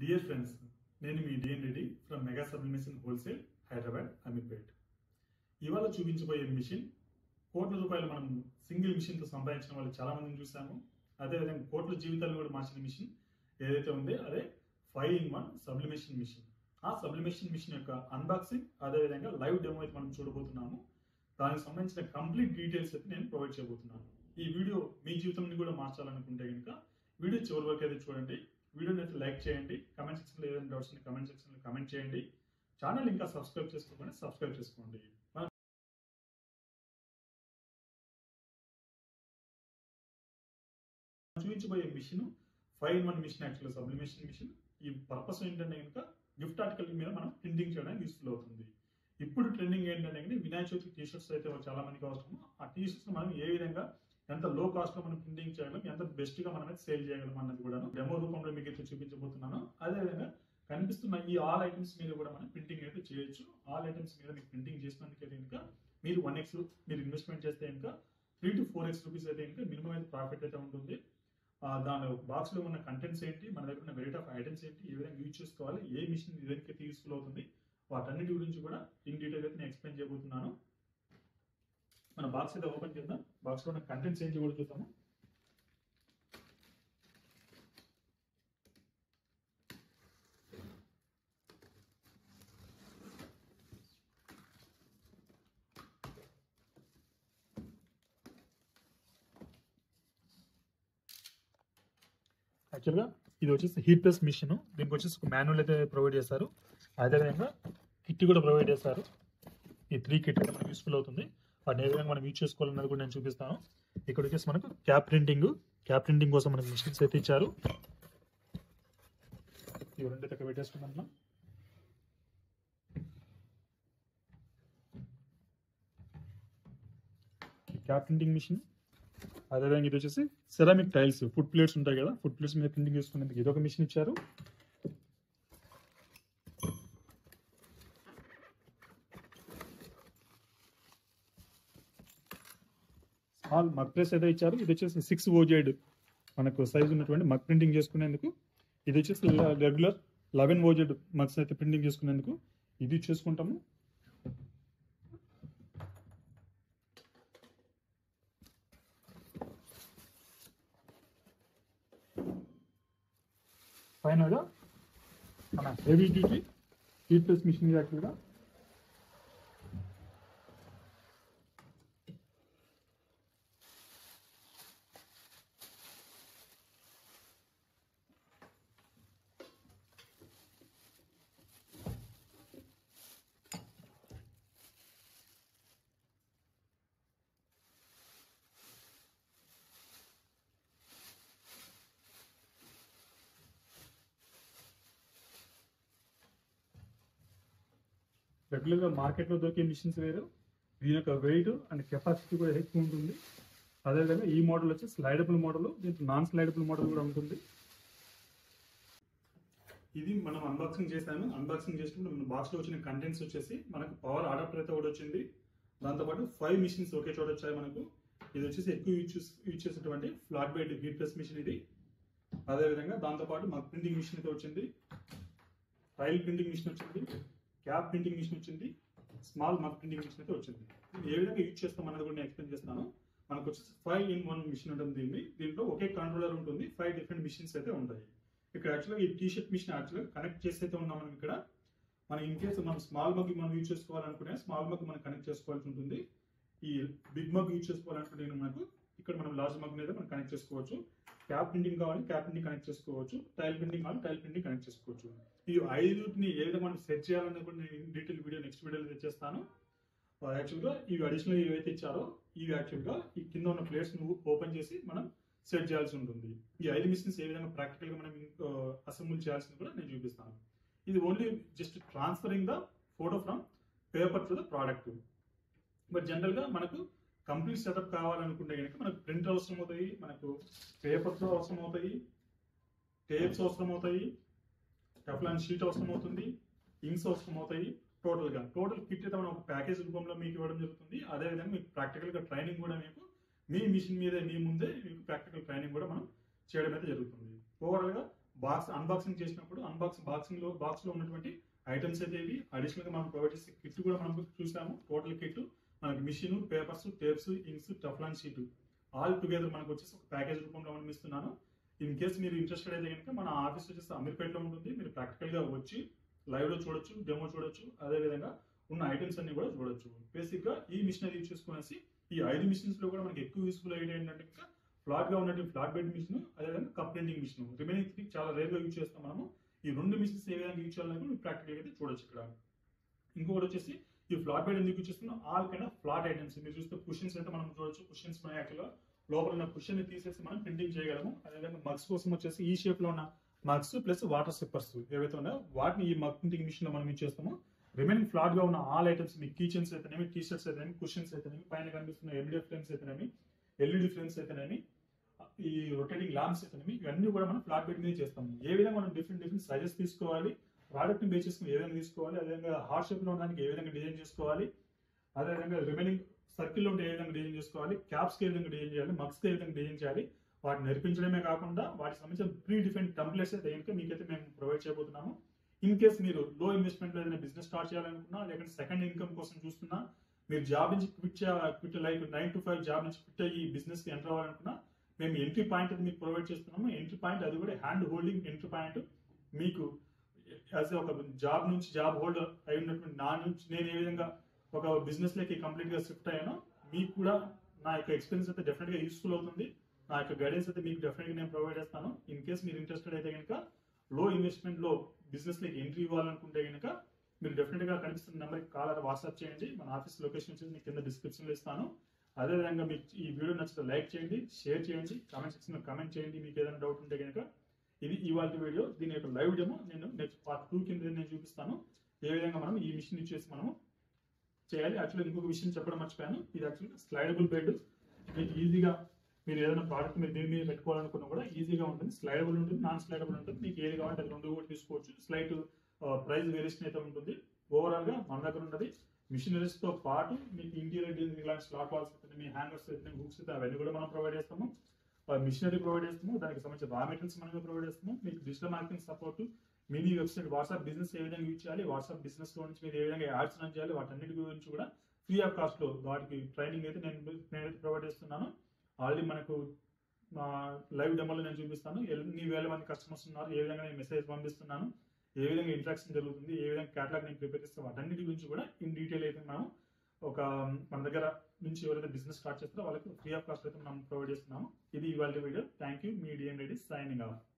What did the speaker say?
Dear friends నేను మీ DN Reddy from mega sublimation wholesale Hyderabad Ameerpet ఇవాళ చూపించబోయే మిషన్ కోట్ల రూపాయలు మనం సింగిల్ మిషన్తో సంపాదించిన వాళ్ళు చాలా మందిని చూసాము అదేవిధంగా కోట్ల జీవితాలు కూడా మార్చిన మిషన్ ఏదైతే ఉందో అదే five in one sublimation machine ఆ సబ్లిమేషన్ మిషన్ యొక్క అన్బాక్సింగ్ అదేవిధంగా లైవ్ డెమో అయితే మనం చూడబోతున్నాము దానికి సంబంధించిన కంప్లీట్ డీటెయిల్స్ అయితే నేను ప్రొవైడ్ చేయబోతున్నాను ఈ వీడియో మీ జీవితాన్ని కూడా మార్చాలనుకుంటే కనుక వీడియో చివరి వరకు అయితే చూడండి వీడియోని అయితే లైక్ చేయండి కమెంట్ సెక్షన్లో ఏదైనా డౌట్స్ ఉంటే కమెంట్ సెక్షన్లో కమెంట్ చేయండి ఛానల్ ఇంకా సబ్స్క్రైబ్ చేసుకోకుండా సబ్స్క్రైబ్ చేసుకోండి మన చూపించబోయే machine five in one machine actual sublimation machine ఈ పర్పస్ ఏంటంటే కనుక గిఫ్ట్ ఆర్టికల్ మీద మనం ప్రింటింగ్ చేయడానికి యూస్ఫుల్ అవుతుంది ఇప్పుడు ట్రెండింగ్ ఏంటంటే కనుక వినాయక చవితి టీ షర్ట్స్ అయితే చాలా మందికి అవసరం ఆ టీ షర్ట్స్ మనం ఏ విధంగా ఎంత లో కాస్ట్ లో మనం ప్రింటింగ్ చేయగలం ఎంత బెస్ట్ గా మనం అయితే సేల్ చేయగలం అన్నది కూడా డెమో రూపంలో మీకు అయితే చూపించబోతున్నాను అదేవిధంగా కనిపిస్తున్న ఈ ఆల్ ఐటమ్స్ మీద కూడా మనం ప్రింటింగ్ అయితే చేయొచ్చు ఆల్ ఐటమ్స్ మీద మీకు ప్రింటింగ్ చేసినందుకు అయితే కనుక మీరు వన్ ఎక్స్ మీరు ఇన్వెస్ట్మెంట్ చేస్తే కనుక three to four X rupees అయితే కనుక మినిమం అయితే ప్రాఫిట్ అయితే ఉంటుంది ఆ, దాని బాక్స్ లో ఉన్న కంటెంట్స్ ఏంటి మన దగ్గర ఉన్న వెరైటీ ఆఫ్ ఐటమ్స్ ఏంటి ఏ విధంగా యూజ్ చేసుకోవాలి ఏ మిషన్ దేనికైతే యూస్ఫుల్ అవుతుంది వాటన్నిటి గురించి కూడా ఇన్ డీటెయిల్ అయితే నేను ఎక్స్ప్లెయిన్ చేయబోతున్నాను మన బాక్స్ అయితే ఓపెన్ చేద్దాం బాక్స్ లో ఉన్న కంటెంట్స్ ఏంటి కూడా చూద్దాము యాక్చువల్గా ఇది వచ్చేసి హీట్ ప్రెస్ మిషన్ దీనికి వచ్చేసి ఒక మాన్యువల్ అయితే ప్రొవైడ్ చేశారు అదేవిధంగా కిట్ కూడా ప్రొవైడ్ చేశారు ఈ త్రీ కిట్ అయితే మనకు యూస్ఫుల్ అవుతుంది వాటిని ఏ విధంగా మనం యూజ్ చేసుకోవాలన్నది కూడా నేను చూపిస్తాను ఇక్కడ వచ్చేసి మనకు క్యాప్ ప్రింటింగ్ క్యాప్ ప్రింటింగ్ కోసం మనకు మిషన్స్ అయితే ఇచ్చారు ఇవి రెండు ఇక్కడ పెట్టేసుకున్నాం మనం. ఈ క్యాప్ ప్రింటింగ్ మిషన్ అదేవిధంగా ఇది వచ్చేసి సెరామిక్ టైల్స్ ఫుడ్ ప్లేట్స్ ఉంటాయి కదా ఫుడ్ ప్లేట్స్ మీద ప్రింటింగ్ చేసుకునేందుకు ఇది ఒక మిషన్ ఇచ్చారు స్మాల్ మగ్ ప్రెస్ అయితే ఇచ్చారు ఇది వచ్చేసి సిక్స్ ఓజైడ్ మనకు సైజ్ ఉన్నటువంటి మగ్ ప్రింటింగ్ చేసుకునేందుకు ఇది వచ్చేసి రెగ్యులర్ లెవెన్ ఓజెడ్ మగ్స్ అయితే ప్రింటింగ్ చేసుకునేందుకు ఇది చేసుకుంటాము ఫైనల్గా మన heavy duty heat press machine యాక్చువల్గా రెగ్యులర్గా మార్కెట్లో దొరికే మిషన్స్ వేరు దీని యొక్క వెయిట్ అండ్ కెపాసిటీ కూడా ఎక్కువ ఉంటుంది అదేవిధంగా ఈ మోడల్ వచ్చి స్లైడబుల్ మోడల్ దీంట్లో నాన్ స్లైడబుల్ మోడల్ కూడా ఉంటుంది ఇది మనం అన్బాక్సింగ్ చేశాను అన్బాక్సింగ్ చేసినప్పుడు మన బాక్స్లో వచ్చిన కంటెంట్స్ వచ్చేసి మనకు పవర్ అడాప్టర్ అయితే కూడా వచ్చింది దాంతోపాటు ఫైవ్ మిషన్స్ ఒకే చోట వచ్చాయి మనకు ఇది వచ్చేసి ఎక్కువ యూజ్ చేస్- యూజ్ చేసేటువంటి flat bed heat press machine ఇది అదేవిధంగా దాంతోపాటు మగ్ ప్రింటింగ్ మిషన్ అయితే వచ్చింది టైల్ ప్రింటింగ్ మిషన్ వచ్చింది క్యాప్ ప్రింటింగ్ మిషన్ వచ్చింది స్మాల్ మగ్ ప్రింటింగ్ మిషన్ అయితే వచ్చింది ఇది ఏ విధంగా యూజ్ చేస్తాం అన్నది కూడా నేను ఎక్స్ప్లెయిన్ చేస్తాను మనకు వచ్చేసి ఫైవ్ ఇన్ వన్ మిషన్ ఉంటుంది దీన్ని దీంట్లో ఒకే కంట్రోలర్ ఉంటుంది ఫైవ్ డిఫరెంట్ మిషన్స్ అయితే ఉంటాయి ఇక్కడ యాక్చువల్గా ఈ టీ షర్ట్ మిషన్ యాక్చువల్గా కనెక్ట్ చేసి అయితే ఉన్నాం మనం ఇక్కడ మనం ఇన్ కేసు మనం స్మాల్ మగ్ మనం యూజ్ చేసుకోవాలనుకునే స్మాల్ మగ్ మనం కనెక్ట్ చేసుకోవాల్సి ఉంటుంది ఈ బిగ్ మగ్ యూజ్ చేసుకోవాలనుకుంటే మనకు ఇక్కడ మనం లార్జ్ మగ్ మీద మనం కనెక్ట్ చేసుకోవచ్చు క్యాప్ ప్రింటింగ్ కావాలి క్యాప్ ప్రింటింగ్ కనెక్ట్ చేసుకోవచ్చు టైల్ ప్రింటింగ్ కావాలి టైల్ ప్రింటింగ్ కనెక్ట్ చేసుకోవచ్చు ఈ ఐదుని ఏ విధంగా మనం సెట్ చేయాలనేది కూడా నేను డీటెయిల్ వీడియో నెక్స్ట్ వీడియోలో తెచ్చేస్తాను యాక్చువల్గా ఇవి అడిషనల్ ఏవైతే ఇచ్చారో ఇవి యాక్చువల్గా ఈ కింద ఉన్న ప్లేట్స్ ను ఓపెన్ చేసి మనం సెట్ చేయాల్సి ఉంటుంది ఈ ఐదు మిషన్స్ ఏ విధంగా ప్రాక్టికల్ గా మనం అసెంబుల్ చేయాల్సింది కూడా నేను చూపిస్తాను ఇది only just transferring the photo from paper to the product but general గా మనకు కంప్లీట్ సెటప్ కావాలనుకుంటే కనుక మనకు ప్రింట్ అవసరం అవుతాయి మనకు పేపర్స్ అవసరం అవుతాయి టేప్స్ అవసరం అవుతాయి టెఫ్లాన్ షీట్ అవసరం అవుతుంది ఇంక్స్ అవసరం అవుతాయి టోటల్ గా టోటల్ కిట్ అయితే మనం ఒక ప్యాకేజ్ రూపంలో మీకు ఇవ్వడం జరుగుతుంది అదే విధంగా మీకు ప్రాక్టికల్ గా ట్రైనింగ్ కూడా మీకు మీ మిషన్ మీద మీ ముందే మీకు ప్రాక్టికల్ ట్రైనింగ్ కూడా మనం చేయడం అయితే జరుగుతుంది ఓవరాల్ గా బాక్స్ అన్బాక్సింగ్ చేసినప్పుడు అన్బాక్స్ బాక్సింగ్ లో బాక్స్ లో ఉన్నటువంటి ఐటమ్స్ అయితే ఇవి అడిషనల్ గా మనం ప్రొవైడ్ చేసే కిట్ కూడా మనం చూసాము టోటల్ కిట్ మనకి machine papers tapes inks teflon sheet all together మనకు వచ్చేసి ఒక ప్యాకేజ్ రూపంలో మనం ఇస్తున్నాను ఇన్ కేస్ మీరు ఇంట్రెస్టెడ్ అయితే కనుక మన ఆఫీస్ వచ్చేసి అమీర్పేటలో ఉంటుంది మీరు ప్రాక్టికల్ గా వచ్చి లైవ్ లో చూడొచ్చు డెమో చూడొచ్చు అదే విధంగా ఉన్న ఐటమ్స్ అన్ని కూడా చూడొచ్చు బేసిక్ గా ఈ మిషనరీ యూజ్ చేసుకునేసి ఈ ఐదు మిషన్స్ లో కూడా మనకి ఎక్కువ యూస్ఫుల్ అయ్యేది ఏంటంటే ఇంకా ఫ్లాట్ గా ఉన్నటువంటి ఫ్లాట్ బెడ్ మిషన్ అదేవిధంగా cup printing machine remaining three చాలా రేర్ గా యూజ్ చేస్తాం మనము ఈ రెండు మిషన్స్ ఏ విధంగా యూజ్ చేయాలని కూడా ప్రాక్టికల్ అయితే చూడొచ్చు ఇక్కడ ఇంకొకటి వచ్చేసి ఈ ఫ్లాట్ బెడ్ ఎందుకు యూజ్ చేస్తున్నాం all kind of flat items మీరు చూస్తే కుషన్స్ అయితే మనం చూడొచ్చు కుషన్స్ మన యాక్చువల్గా లోపల ఉన్న కుషన్ ని తీసేసి మనం ప్రింటింగ్ చేయగలము అదేవిధంగా మగ్స్ కోసం వచ్చేసి ఈ షేప్ లో ఉన్న మగ్స్ ప్లస్ వాటర్ సిప్పర్స్ ఏవైతే ఉన్నాయో వాటిని ఈ మగ్ ప్రింటింగ్ మిషన్ లో మనం యూజ్ చేస్తాము రిమైనింగ్ ఫ్లాట్ గా ఉన్న ఆల్ ఐటమ్స్ మీ కీచెన్స్ అయితేనేమి టీ షర్ట్స్ అయితేనేమి కుషన్స్ అయితేనేమి పైన కనిపిస్తున్న ఎల్ఈడి ఫ్రేమ్స్ అయితేనేమి ఎల్ఈడి ఫ్రేమ్స్ అయితేనేమి ఈ రొటేటింగ్ ల్యాంప్స్ అయితేనేమి ఇవన్నీ కూడా మనం ఫ్లాట్ బెడ్ మీద చేస్తాము ఏ విధంగా మనం డిఫరెంట్ డిఫరెంట్ సైజెస్ తీసుకోవాలి ప్రోడక్ట్ ని బేస్ చేసుకుని ఏ విధంగా తీసుకోవాలి అదేవిధంగా హార్ట్ షేప్ లో ఉండడానికి ఏ విధంగా డిజైన్ చేసుకోవాలి అదేవిధంగా రిమైనింగ్ సర్కిల్ లో ఉంటే ఏ విధంగా డిజైన్ చేసుకోవాలి క్యాప్స్ కి ఏ విధంగా డిజైన్ చేయాలి మగ్స్ కి ఏ విధంగా డిజైన్ చేయాలి వాటిని నేర్పించడమే కాకుండా వాటికి సంబంధించిన ప్రీ డిఫరెంట్ టెంప్లెట్స్ అయితే కనుక మీకైతే మేము ప్రొవైడ్ చేయబోతున్నాము ఇన్ కేస్ మీరు లో ఇన్వెస్ట్మెంట్ లో ఏదైనా బిజినెస్ స్టార్ట్ చేయాలనుకున్నా లేకపోతే సెకండ్ ఇన్కమ్ కోసం చూస్తున్నా మీరు జాబ్ నుంచి quit quit like nine to five job నుంచి క్విట్ అయ్యి బిజినెస్ కి ఎంటర్ అవ్వాలనుకున్నా మేము ఎంట్రీ పాయింట్ అది మీకు ప్రొవైడ్ చేస్తున్నాము ఎంట్రీ పాయింట్ అది కూడా హ్యాండ్ హోల్డింగ్ ఎంట్రీ పాయింట్ మీకు యాజ్ ఒక జాబ్ నుంచి జాబ్ హోల్డర్ అయి ఉన్నటువంటి నా నుంచి నేను ఏ విధంగా ఒక బిజినెస్ లోకి కంప్లీట్ గా షిఫ్ట్ అయ్యానో మీకు కూడా నా యొక్క ఎక్స్పీరియన్స్ అయితే డెఫినెట్ గా యూస్ఫుల్ అవుతుంది నా యొక్క గైడెన్స్ అయితే మీకు డెఫినెట్ గా నేను ప్రొవైడ్ చేస్తాను ఇన్ కేస్ మీరు ఇంట్రెస్టెడ్ అయితే కనుక లో ఇన్వెస్ట్మెంట్ లో బిజినెస్ లోకి ఎంట్రీ ఇవ్వాలనుకుంటే కనుక మీరు డెఫినెట్ గా కనిపిస్తున్న నెంబర్కి కాల్ ఆర్ వాట్సాప్ చేయండి మన ఆఫీస్ లొకేషన్ వచ్చేసి మీకు కింద డిస్క్రిప్షన్ లో ఇస్తాను అదేవిధంగా మీకు ఈ వీడియో నచ్చితే లైక్ చేయండి షేర్ చేయండి కామెంట్ సెక్షన్ లో కామెంట్ చేయండి మీకు ఏదైనా డౌట్ ఉంటే కనుక ఇది ఇవాళ వీడియో దీని యొక్క లైవ్ డెమో నేను నెక్స్ట్ పార్ట్ టూ కింద నేను చూపిస్తాను ఏ విధంగా మనం ఈ మిషన్ యూజ్ చేసి మనము చేయాలి యాక్చువల్గా ఇంకొక విషయం చెప్పడం మర్చిపోయాను ఇది యాక్చువల్గా స్లైడబుల్ బెడ్ మీకు ఈజీగా మీరు ఏదైనా ప్రోడక్ట్ మీరు దీని మీద పెట్టుకోవాలనుకున్నా కూడా ఈజీగా ఉంటుంది స్లైడబుల్ ఉంటుంది నాన్ స్లైడబుల్ ఉంటుంది మీకు ఏది కావాలంటే అది రెండు కూడా తీసుకోవచ్చు స్లైట్ ప్రైస్ వేరియేషన్ అయితే ఉంటుంది ఓవరాల్ గా మన దగ్గర ఉన్నది మిషనరీస్ తో పాటు మీకు ఇంటీరియర్ డిజైన్ ఇలాంటి స్లాట్ వాల్స్ అయితే మీ హ్యాంగర్స్ అయితే హుక్స్ అయితే అవన్నీ కూడా మనం ప్రొవైడ్ చేస్తాము మిషనరీ ప్రొవైడ్ చేస్తాము దానికి సంబంధించిన రా మెటీరియల్స్ మనమే ప్రొవైడ్ చేస్తాము మీకు digital marketing support mini website WhatsApp business ఏ విధంగా యూజ్ చేయాలి వాట్సాప్ బిజినెస్ లో నుంచి మీరు ఏ విధంగా యాడ్స్ రన్ చేయాలి వాటన్నిటి గురించి కూడా ఫ్రీ ఆఫ్ కాస్ట్ లో వాటికి ట్రైనింగ్ అయితే నేను నేనైతే ప్రొవైడ్ చేస్తున్నాను ఆల్రెడీ మనకు మా లైవ్ డెమోలో నేను చూపిస్తాను ఎన్ని వేల మంది కస్టమర్స్ ఉన్నారు ఏ విధంగా నేను మెసేజ్ పంపిస్తున్నాను ఏ విధంగా ఇంట్రాక్షన్ జరుగుతుంది ఏ విధంగా క్యాటలాగ్ నేను ప్రిపేర్ చేస్తాను వాటన్నిటి గురించి కూడా ఇన్ డీటెయిల్ అయితే మనం ఒక మన దగ్గర నుంచి ఎవరైతే బిజినెస్ స్టార్ట్ చేస్తారో వాళ్ళకి ఫ్రీ ఆఫ్ కాస్ట్ అయితే మనం ప్రొవైడ్ చేస్తున్నాము ఇది ఇవాళ వీడియో థ్యాంక్ యూ మీ డిఎం రెడీ సైనింగ్ ఆఫ్